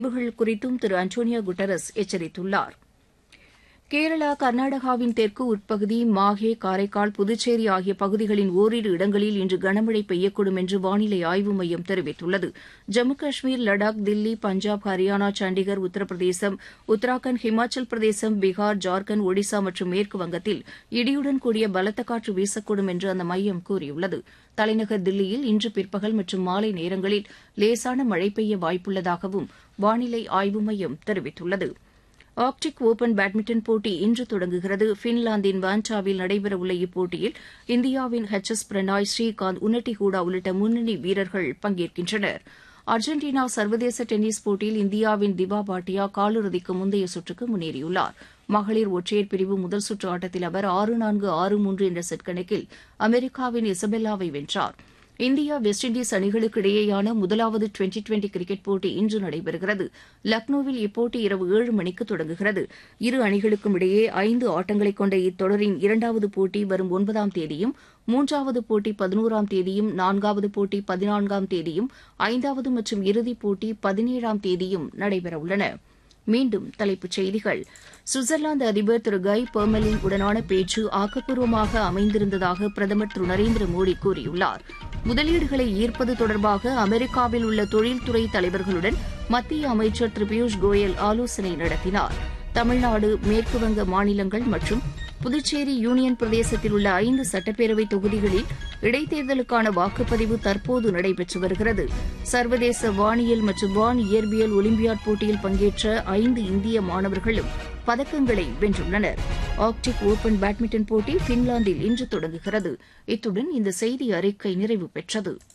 விளைவுகள் குறித்தும் திரு Antonio Guterres எச்சரித்துள்ளார் கேரளா கர்நாடகாவின் தெற்கு உட்பகுதி மாஹே காரைக்கால் புதுச்சேரி ஆகிய பகுதிகளின் ஓரிரு இடங்களில் இன்று கனமழை பெய்யக்கூடும் என்று வானிலை ஆய்வு மையம் தெரிவித்துள்ளது ஜம்மு காஷ்மீர் லடாக் தில்லி பஞ்சாப் ஹரியானா சண்டிகர் உத்தரப்பிரதேசம் உத்தராகண்ட் ஹிமாச்சல் பிரதேசம் பீகார் ஜார்க்கண்ட் ஒடிசா மற்றும் மேற்கு வங்கத்தில் இடியுடன் கூடிய பலத்த காற்று வீசக்கூடும் என்று அந்த மையம் கூறியுள்ளது தலைநகர் தில்லியில் இன்று பிற்பகல் மற்றும் மாலை நேரங்களில் லேசான மழை பெய்ய வாய்ப்புள்ளதாகவும் வானிலை ஆய்வு மையம் தெரிவித்துள்ளது ஆர்க்டிக் ஒபன் பேட்மிண்டன் போட்டி இன்று தொடங்குகிறது பின்லாந்தின் வான்டாவில் நடைபெறவுள்ள இப்போட்டியில் இந்தியாவின் ஹெச் எஸ் பிரணாய் ஸ்ரீகாந்த் உன்னட்டி ஹூடா உள்ளிட்ட முன்னணி வீரர்கள் பங்கேற்கின்றனர் அர்ஜென்டினா சர்வதேச டென்னிஸ் போட்டியில் இந்தியாவின் திபா பாட்டியா காலிறுதிக்கு முந்தைய சுற்றுக்கு முன்னேறியுள்ளார் மகளிர் ஒற்றையர் பிரிவு முதல் சுற்று ஆட்டத்தில் அவர் ஆறு நான்கு ஆறு மூன்று என்ற செட் கணக்கில் அமெரிக்காவின் இசபெல்லாவை வென்றார் இந்தியா வெஸ்ட் இண்டீஸ் அணிகளுக்கு இடையேயான முதலாவது டுவெண்டி டுவெண்டி கிரிக்கெட் போட்டி இன்று நடைபெறுகிறது லக்னோவில் இப்போட்டி இரவு ஏழு மணிக்கு தொடங்குகிறது இரு அணிகளுக்கும் இடையே ஐந்து ஆட்டங்களை கொண்ட இத்தொடரின் இரண்டாவது போட்டி வரும் ஒன்பதாம் தேதியும் மூன்றாவது போட்டி பதினோராம் தேதியும் நான்காவது போட்டி பதினான்காம் தேதியும் ஐந்தாவது மற்றும் இறுதிப் போட்டி பதினேழாம் தேதியும் நடைபெறவுள்ளன மீண்டும் தலைப்புச் செய்திகள் சுவிட்சர்லாந்து அதிபர் திரு கை பெர்மலின் உடனான பேச்சு ஆக்கப்பூர்வமாக அமைந்திருந்ததாக பிரதமர் திரு நரேந்திர மோடி கூறியுள்ளார் முதலீடுகளை ஈர்ப்பது தொடர்பாக அமெரிக்காவில் உள்ள தொழில்துறை தலைவர்களுடன் மத்திய அமைச்சர் திரு பியூஷ் கோயல் ஆலோசனை நடத்தினார் தமிழ்நாடு மேற்குவங்க மாநிலங்கள் மற்றும் புதுச்சேரி யூனியன் பிரதேசத்தில் உள்ள ஐந்து சட்டப்பேரவை தொகுதிகளில் இடைத்தேர்தலுக்கான வாக்குப்பதிவு தற்போது நடைபெற்று வருகிறது சர்வதேச வானியல் மற்றும் வான் இயற்பியல் ஒலிம்பியாட் போட்டியில் பங்கேற்ற ஐந்து இந்திய மாணவர்களும் பதக்கங்களை வென்றுள்ளனர் ஆர்க்டிக் ஓபன் பேட்மிண்டன் போட்டி பின்லாந்தில் இன்று தொடங்குகிறது இத்துடன் இந்த செய்தி அறிக்கை நிறைவு பெற்றது